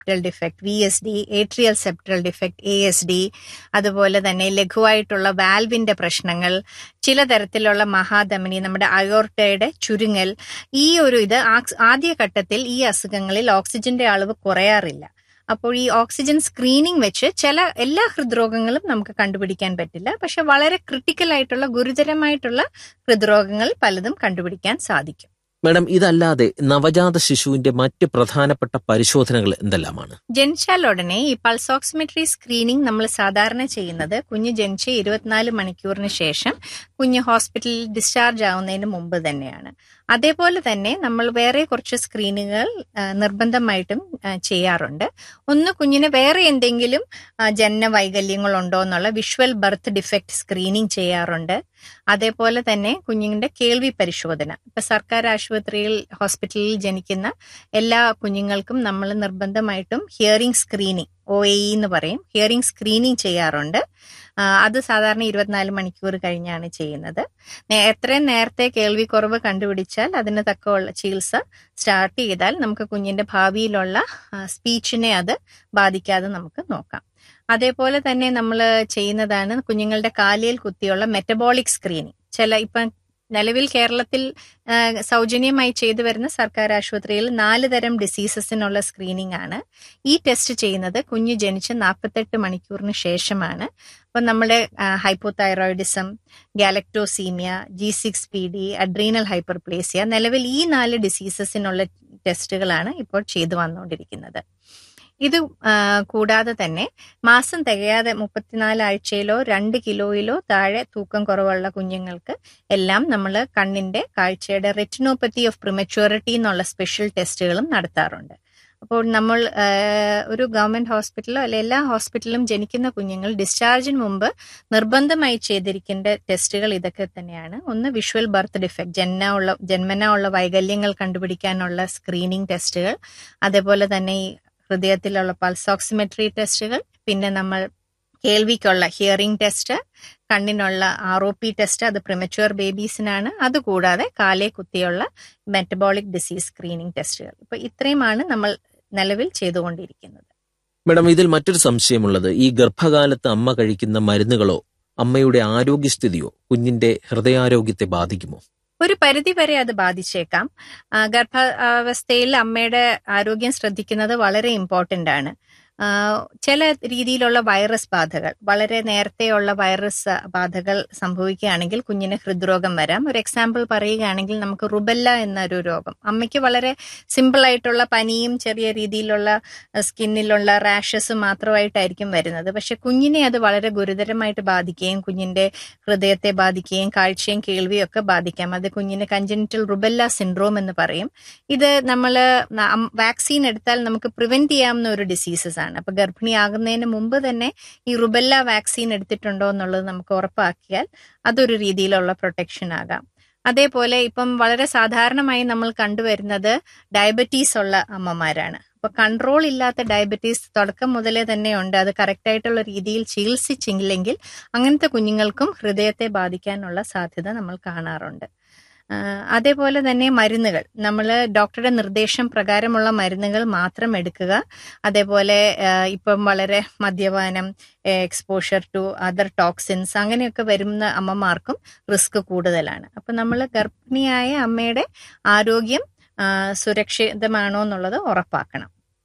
septal defect V S D atrial septal defect A S D അതുപോലെ തന്നെ ലഘുവായിട്ടുള്ള വാൽവിന്റെ പ്രശ്നങ്ങൾ ചില തരത്തിലുള്ള മഹാധമനി നമ്മുടെ അയോർട്ടയുടെ ചുരുങ്ങൽ ഈ ഒരു ഇത് ആക്സ്- ആദ്യഘട്ടത്തിൽ ഈ അസുഖങ്ങളിൽ ഓക്സിജന്റെ അളവ് കുറയാറില്ല അപ്പോൾ ഈ ഓക്സിജൻ സ്ക്രീനിംഗ് വെച്ച് ചില എല്ലാ ഹൃദ്രോഗങ്ങളും നമുക്ക് കണ്ടുപിടിക്കാൻ പറ്റില്ല പക്ഷെ വളരെ ക്രിട്ടിക്കൽ ആയിട്ടുള്ള ഗുരുതരമായിട്ടുള്ള ഹൃദ്രോഗങ്ങൾ പലതും കണ്ടുപിടിക്കാൻ സാധിക്കും മാഡം ഇതല്ലാതെ നവജാത ശിശുവിന്റെ മറ്റ് പ്രധാനപ്പെട്ട പരിശോധനകൾ എന്തെല്ലാമാണ് ജനിച്ചാൽ ഉടനെ ഈ പൾസ് ഓക്സിമെട്രി സ്ക്രീനിംഗ് നമ്മൾ സാധാരണ ചെയ്യുന്നത് കുഞ്ഞ് ജനിച്ച് ഇരുപത്തിനാല് മണിക്കൂറിന് ശേഷം കുഞ്ഞ് ഹോസ്പിറ്റലിൽ ഡിസ്ചാർജ് ആവുന്നതിന് മുമ്പ് തന്നെയാണ് അതേപോലെ തന്നെ നമ്മൾ വേറെ കുറച്ച് സ്ക്രീനുകൾ ആ, നിർബന്ധമായിട്ടും ആ, ചെയ്യാറുണ്ട് ഒന്ന് കുഞ്ഞിന് വേറെ എന്തെങ്കിലും ആ, ജനന വൈകല്യങ്ങളുണ്ടോ എന്നുള്ള വിഷ്വൽ ബർത്ത് ഡിഫക്റ്റ് സ്ക്രീനിങ് ചെയ്യാറുണ്ട് അതേപോലെ തന്നെ കുഞ്ഞിന്റെ കേൾവി പരിശോധന ഇപ്പൊ സർക്കാർ ആശുപത്രിയിൽ ഹോസ്പിറ്റലിൽ ജനിക്കുന്ന എല്ലാ കുഞ്ഞുങ്ങൾക്കും നമ്മൾ നിർബന്ധമായിട്ടും ഹിയറിംഗ് സ്ക്രീനിങ് ഒ എ എന്ന് പറയും ഹിയറിംഗ് സ്ക്രീനിങ് ചെയ്യാറുണ്ട് ആ, അത് സാധാരണ ഇരുപത്തിനാല് മണിക്കൂർ കഴിഞ്ഞാണ് ചെയ്യുന്നത് നേ- എത്രയും നേരത്തെ കേൾവിക്കുറവ് കണ്ടുപിടിച്ചാൽ അതിന് തക്കമുള്ള ചികിത്സ സ്റ്റാർട്ട് ചെയ്താൽ നമുക്ക് കുഞ്ഞിന്റെ ഭാവിയിലുള്ള സ്പീച്ചിനെ അത് ബാധിക്കാതെ നമുക്ക് നോക്കാം അതേപോലെ തന്നെ നമ്മൾ ചെയ്യുന്നതാണ് കുഞ്ഞുങ്ങളുടെ കാലിൽ കുത്തിയുള്ള മെറ്റബോളിക് സ്ക്രീനിങ് ചില ഇപ്പം നിലവിൽ കേരളത്തിൽ ആ, സൗജന്യമായി ചെയ്തു വരുന്ന സർക്കാർ ആശുപത്രിയിൽ നാല് തരം ഡിസീസസിനുള്ള സ്ക്രീനിംഗ് ആണ് ഈ ടെസ്റ്റ് ചെയ്യുന്നത് കുഞ്ഞ് ജനിച്ച് നാൽപ്പത്തെട്ട് മണിക്കൂറിന് ശേഷമാണ് അപ്പം നമ്മുടെ hypothyroidism galactosemia G six P D adrenal hyperplasia നിലവിൽ ഈ നാല് ഡിസീസസിനുള്ള ടെസ്റ്റുകളാണ് ഇപ്പോൾ ചെയ്തു വന്നുകൊണ്ടിരിക്കുന്നത് ഇത് ആ, കൂടാതെ തന്നെ മാസം തികയാതെ മുപ്പത്തിനാല് ആഴ്ചയിലോ രണ്ട് കിലോയിലോ താഴെ തൂക്കം കുറവുള്ള കുഞ്ഞുങ്ങൾക്ക് എല്ലാം നമ്മൾ കണ്ണിന്റെ കാഴ്ചയുടെ റെറ്റിനോപ്പത്തി ഓഫ് പ്രിമച്യൂരിറ്റി എന്നുള്ള സ്പെഷ്യൽ ടെസ്റ്റുകളും നടത്താറുണ്ട് അപ്പോൾ നമ്മൾ ആ, ഒരു ഗവൺമെന്റ് ഹോസ്പിറ്റലോ അല്ലെ എല്ലാ ഹോസ്പിറ്റലിലും ജനിക്കുന്ന കുഞ്ഞുങ്ങൾ ഡിസ്ചാർജിന് മുമ്പ് നിർബന്ധമായി ചെയ്തിരിക്കേണ്ട ടെസ്റ്റുകൾ ഇതൊക്കെ തന്നെയാണ് ഒന്ന് വിഷ്വൽ ബർത്ത് ഡിഫക്റ്റ് ജന്മ ഉള്ള ജന്മന ഉള്ള വൈകല്യങ്ങൾ കണ്ടുപിടിക്കാനുള്ള സ്ക്രീനിങ് ടെസ്റ്റുകൾ അതേപോലെ തന്നെ ഈ ഹൃദയത്തിലുള്ള പൾസ് ഓക്സിമെട്രി ടെസ്റ്റുകൾ പിന്നെ നമ്മൾ കേൾവിക്കുള്ള ഹിയറിംഗ് ടെസ്റ്റ് കണ്ണിനുള്ള ആർ ഒ പി ടെസ്റ്റ് അത് പ്രിമച്വർ ബേബീസിനാണ് അതുകൂടാതെ കാലേ കുത്തിയുള്ള മെറ്റബോളിക് ഡിസീസ് സ്ക്രീനിങ് ടെസ്റ്റുകൾ ഇപ്പൊ ഇത്രയുമാണ് നമ്മൾ നിലവിൽ ചെയ്തുകൊണ്ടിരിക്കുന്നത് മാഡം ഇതിൽ മറ്റൊരു സംശയമുള്ളത് ഈ ഗർഭകാലത്ത് അമ്മ കഴിക്കുന്ന മരുന്നുകളോ അമ്മയുടെ ആരോഗ്യസ്ഥിതിയോ കുഞ്ഞിന്റെ ഹൃദയാരോഗ്യത്തെ ബാധിക്കുമോ ഒരു പരിധി വരെ അത് ബാധിച്ചേക്കാം ആ, ഗർഭാവസ്ഥയിൽ അമ്മയുടെ ആരോഗ്യം ശ്രദ്ധിക്കുന്നത് വളരെ ഇമ്പോർട്ടന്റ് ആണ് ആ, ചില രീതിയിലുള്ള വൈറസ് ബാധകൾ വളരെ നേരത്തെയുള്ള വൈറസ് ബാധകൾ സംഭവിക്കുകയാണെങ്കിൽ കുഞ്ഞിന് ഹൃദ്രോഗം വരാം ഒരു എക്സാമ്പിൾ പറയുകയാണെങ്കിൽ നമുക്ക് റുബല്ല എന്നൊരു രോഗം അമ്മയ്ക്ക് വളരെ സിമ്പിൾ ആയിട്ടുള്ള പനിയും ചെറിയ രീതിയിലുള്ള സ്കിന്നിലുള്ള റാഷസും മാത്രമായിട്ടായിരിക്കും വരുന്നത് പക്ഷെ കുഞ്ഞിനെ അത് വളരെ ഗുരുതരമായിട്ട് ബാധിക്കുകയും കുഞ്ഞിന്റെ ഹൃദയത്തെ ബാധിക്കുകയും കാഴ്ചയും കേൾവിയും ഒക്കെ ബാധിക്കാം അത് കുഞ്ഞിന് കഞ്ചനിറ്റൽ റുബല്ല സിൻഡ്രോം എന്ന് പറയും ഇത് നമ്മൾ വാക്സിൻ എടുത്താൽ നമുക്ക് പ്രിവെന്റ് ചെയ്യാവുന്ന ഒരു ഡിസീസസ് ആണ് അപ്പൊ ഗർഭിണിയാകുന്നതിന് മുമ്പ് തന്നെ ഈ റുബല്ല വാക്സിൻ എടുത്തിട്ടുണ്ടോ എന്നുള്ളത് നമുക്ക് ഉറപ്പാക്കിയാൽ അതൊരു രീതിയിലുള്ള പ്രൊട്ടക്ഷൻ ആകാം അതേപോലെ ഇപ്പം വളരെ സാധാരണമായി നമ്മൾ കണ്ടുവരുന്നത് ഡയബറ്റീസ് ഉള്ള അമ്മമാരാണ് അപ്പൊ കൺട്രോൾ ഇല്ലാത്ത ഡയബറ്റീസ് തുടക്കം മുതലേ തന്നെ ഉണ്ട് അത് കറക്റ്റ് ആയിട്ടുള്ള രീതിയിൽ ചികിത്സിച്ചില്ലെങ്കിൽ അങ്ങനത്തെ കുഞ്ഞുങ്ങൾക്കും ഹൃദയത്തെ ബാധിക്കാനുള്ള സാധ്യത നമ്മൾ കാണാറുണ്ട് ആ, അതേപോലെ തന്നെ മരുന്നുകൾ നമ്മൾ ഡോക്ടറുടെ നിർദ്ദേശം പ്രകാരമുള്ള മരുന്നുകൾ മാത്രം എടുക്കുക അതേപോലെ ആ, ഇപ്പം വളരെ മദ്യപാനം എക്സ്പോഷർ ടു അതർ ടോക്സിൻസ് അങ്ങനെയൊക്കെ വരുന്ന അമ്മമാർക്കും റിസ്ക് കൂടുതലാണ് അപ്പൊ നമ്മൾ ഗർഭിണിയായ അമ്മയുടെ ആരോഗ്യം ആ, സുരക്ഷിതമാണോ എന്നുള്ളത് ഉറപ്പാക്കണം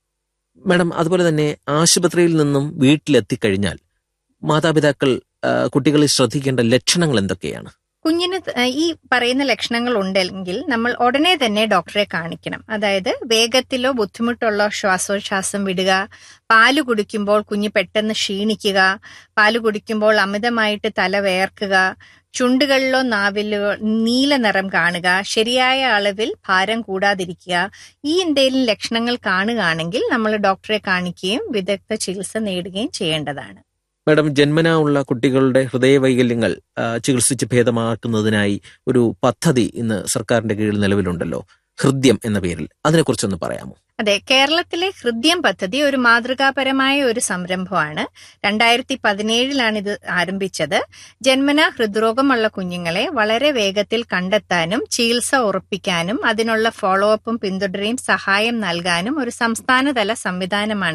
മാഡം അതുപോലെ തന്നെ ആശുപത്രിയിൽ നിന്നും വീട്ടിലെത്തിക്കഴിഞ്ഞാൽ മാതാപിതാക്കൾ ആ, കുട്ടികളിൽ ശ്രദ്ധിക്കേണ്ട ലക്ഷണങ്ങൾ എന്തൊക്കെയാണ് കുഞ്ഞിന് ത- ഈ പറയുന്ന ലക്ഷണങ്ങൾ ഉണ്ടെങ്കിൽ നമ്മൾ ഉടനെ തന്നെ ഡോക്ടറെ കാണിക്കണം അതായത് വേഗത്തിലോ ബുദ്ധിമുട്ടുള്ള ശ്വാസോച്ഛ്വാസം വിടുക പാല് കുടിക്കുമ്പോൾ കുഞ്ഞ് പെട്ടെന്ന് ക്ഷീണിക്കുക പാല് കുടിക്കുമ്പോൾ അമിതമായിട്ട് തല വേർക്കുക ചുണ്ടുകളിലോ നാവിലോ നീല നിറം കാണുക ശരിയായ അളവിൽ ഭാരം കൂടാതിരിക്കുക ഈ എന്തെങ്കിലും ലക്ഷണങ്ങൾ കാണുകയാണെങ്കിൽ നമ്മൾ ഡോക്ടറെ കാണിക്കുകയും വിദഗ്ധ ചികിത്സ നേടുകയും ചെയ്യേണ്ടതാണ് മാഡം ജന്മനാ ഉള്ള കുട്ടികളുടെ ഹൃദയവൈകല്യങ്ങൾ ആ, ചികിത്സിച്ച് ഭേദമാക്കുന്നതിനായി ഒരു പദ്ധതി ഇന്ന് സർക്കാരിന്റെ കീഴിൽ നിലവിലുണ്ടല്ലോ ഹൃദ്യം എന്ന പേരിൽ അതിനെക്കുറിച്ചൊന്ന് പറയാമോ അതെ കേരളത്തിലെ ഹൃദ്യം പദ്ധതി ഒരു മാതൃകാപരമായ ഒരു സംരംഭമാണ് രണ്ടായിരത്തി പതിനേഴിലാണ് ഇത് ആരംഭിച്ചത് ജന്മന ഹൃദ്രോഗമുള്ള കുഞ്ഞുങ്ങളെ വളരെ വേഗത്തിൽ കണ്ടെത്താനും ചികിത്സ ഉറപ്പിക്കാനും അതിനുള്ള ഫോളോ അപ്പും പിന്തുടരെയും സഹായം നൽകാനും ഒരു സംസ്ഥാനതല സംവിധാനമാണ്